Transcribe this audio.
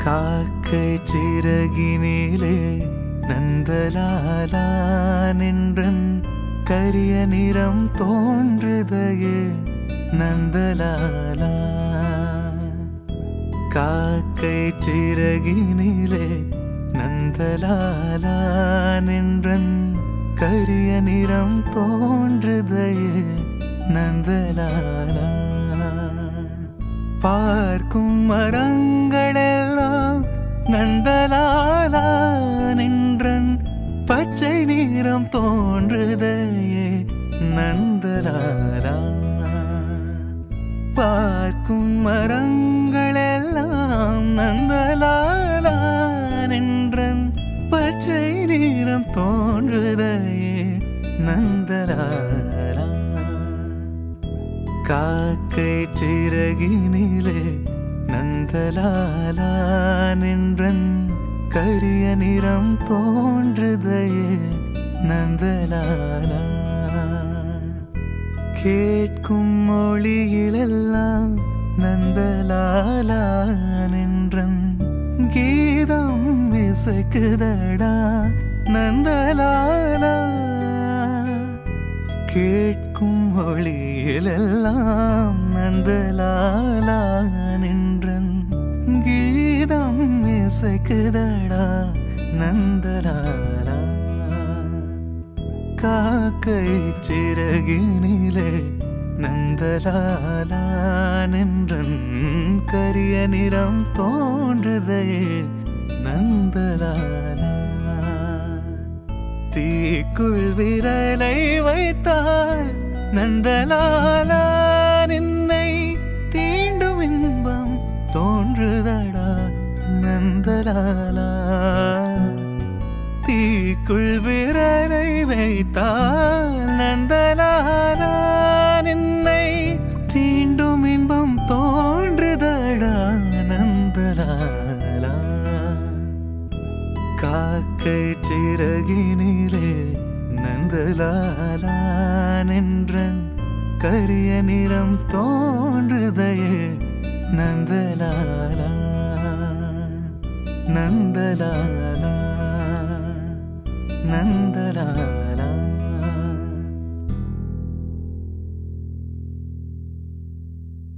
காக்கை சிறகினிலே நந்தலாலா நின்றன் கரிய நிறம் தோன்றுதையே நந்தலாலா காக்கை சிறகினிலே நந்தலாலா நின்றன் கரிய நிறம் தோன்றுதையே நந்தலாலா பார்க்கும் மரங்களெல்லாம் நந்தலாலா நின்றன் பச்சை நிறம் தோன்றுதையே நந்தலாலா பார்க்கும் மரங்களெல்லாம் நந்தலாலா நின்றன் பச்சை நிறம் தோன்றுதையே நந்தலாலா காக்கை சிறகினிலே நந்தலாலா நின்றன் கரிய நிறம் தோன்றுதையே நந்தலாலா கேட்கும் மொழியிலெல்லாம் நந்தலாலா நின்றன் கீதம் இசைக்குதடா நந்தலாலா கேட்கும் மொழியிலெல்லாம் நந்தலாலா நின்றன் கீதம் இசைக்குதடா நந்தலாலா காக்கை சிறகினிலே நந்தலாலா நின்றன் கரிய நிறம் தோன்றுதையே நந்தலாலா தீக்குள் விரலை வைத்தால் நந்தலாலா நின்னை தீண்டும் இன்பம் தோன்றுதடா நந்தலாலா தீக்குள் விரலை வைத்தால் நந்தலாலா நின்னை தீண்டும் இன்பம் தோன்றுதடா நந்தலாலா காக்கை சிறகினிலே நந்தலாலா நின்றன் கரிய நிறம் தோன்றுதையே நந்தலாலா நந்தலாலா நந்தலாலா